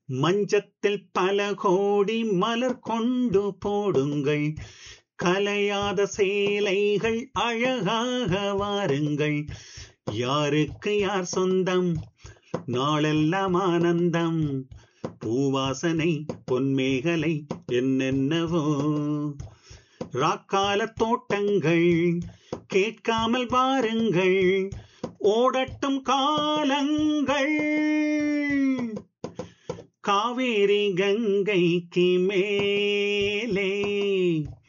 மஞ்சத்தில் பல கோடி மலர் கொண்டு போடுங்கள் கலையாத சேலைகள் அழகாக வாருங்கள் யாருக்கு யார் சொந்தம் நாளெல்லாம் ஆனந்தம் பூவாசனை பொன்மேகலை என்னென்னவோ ராக்கால தோட்டங்கள் கேட்காமல் வாருங்கள் ஓடட்டும் காலங்கள் காவேரி கங்கைக்கு மேலே